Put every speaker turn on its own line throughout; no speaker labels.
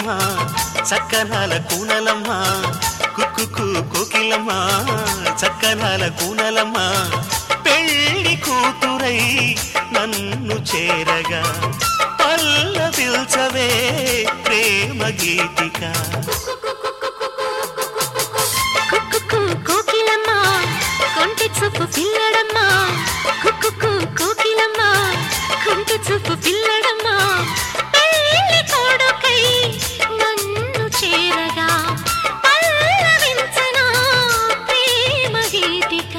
కోకిలమ్మ చక్కనాల కూనలమ్మ కుక్కు కోకిలమ్మ చక్కనాల కూనలమ్మ పెళ్లి కూతురై నన్ను చేరగా పల్లవిల్చవే ప్రేమ గీతిక
కుక్కుకు కోకిలమ్మ కొంటి చూపు పిల్లడమ్మ కుక్కుకు కోకిలమ్మ కొంటి చూపు పిల్లడమ్మ పెళ్లి కొడుకై నన్ను చేరగా పల్లవించనా ప్రేమ గీతిక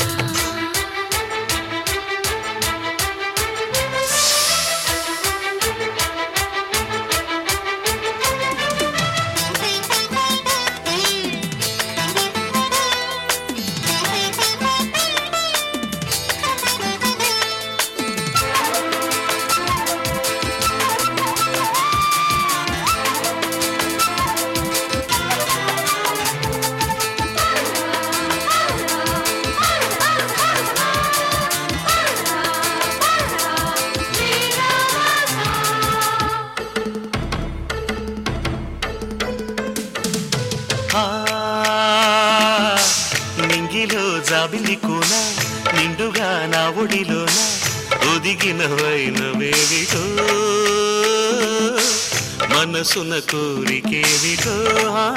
ఆ, నింగిలో జాబిలి కూన నిండుగా నా ఒడిలోన ఒదిగిన వైనవేవిటో మనసున కోరికేవిటో ఆ,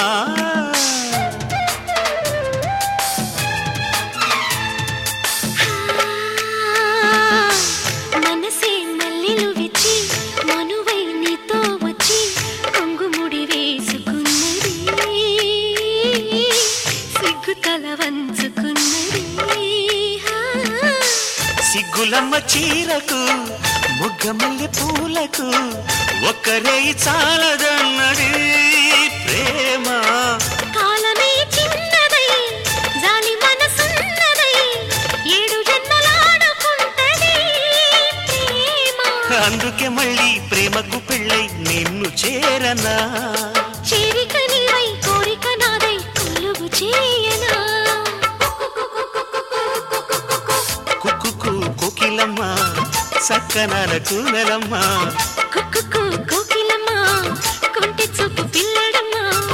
మనసే మల్లెలు విచ్చి మనువై నీతో వచ్చి కొంగుముడి వేసుకున్నది సిగ్గు తల వంచుకున్నది
సిగ్గులమ్మ చీరకు మొగ్గమల్లె పూలకు ఒక్కరే చాలదన్నది ప్రేమ
కాలమే చిన్నదై జాలి మనసున్నదై ఏడు జన్మలాడుకుంటది ప్రేమ
అందుకే మళ్ళీ ప్రేమకు పెళ్ళై నిన్ను చేరనా
చేరిక నీవై కోరిక నాదై కొలువు చేయనా
కుక్కు కోకిలమ్మ సక్కనాల కూనలమ్మ
కుక్కుకు కోకిలమ్మ కొంటి చూపు పిల్లడమ్మ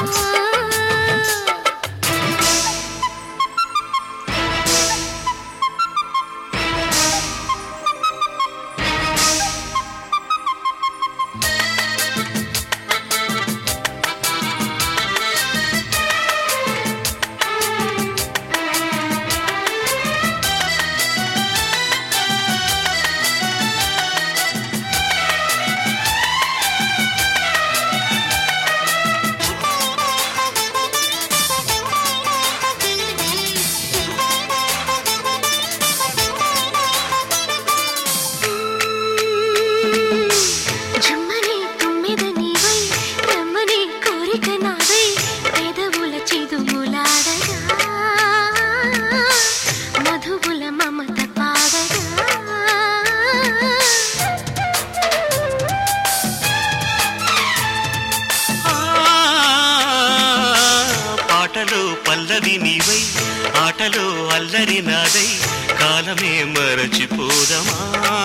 జుమ్మని తుమ్మెద నీవై రమ్మని కోరిక నాదై పెదవుల చిదుములాడగా మధువుల మమత పాడగా
ఆ, పాటలో పల్లవి నీవై ఆటలో అల్లరి నాదై కాలమే మరచిపోదమా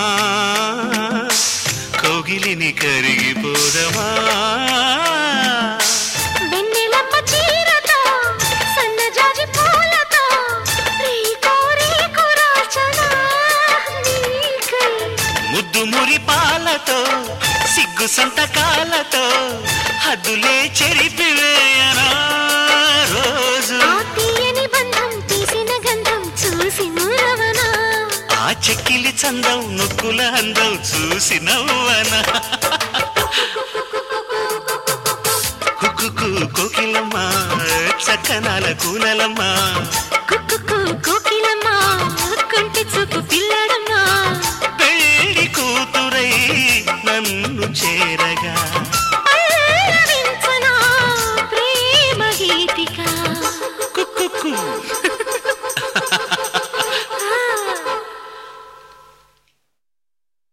కోగిలిని కరిగిపోదమా
వెన్నెలమ్మ చీరతో సన్నజాజి పూలతో రీకో రీకో రాచనా నీకై
ముద్దు మురి పాలతో సిగ్గు సంతకాలతో హద్దులే చెరిపివేయనా రోజు
ఆ తీయని బంధం తీసిన గంధం చూసి మురవనా
ఆ చెక్కిలి చందం నొక్కుల అందం చూసి నవ్వన కుక్కు కోకిలమ్మ చక్కనాల కూనలమ్మ
కుక్కుకు కోకిలమ్మ కొంటి చూపు పిల్లడమ్మ
పెళ్లి కూతురై నన్ను చేరగా
పల్లవించనా ప్రేమ గీతిక
కుక్కు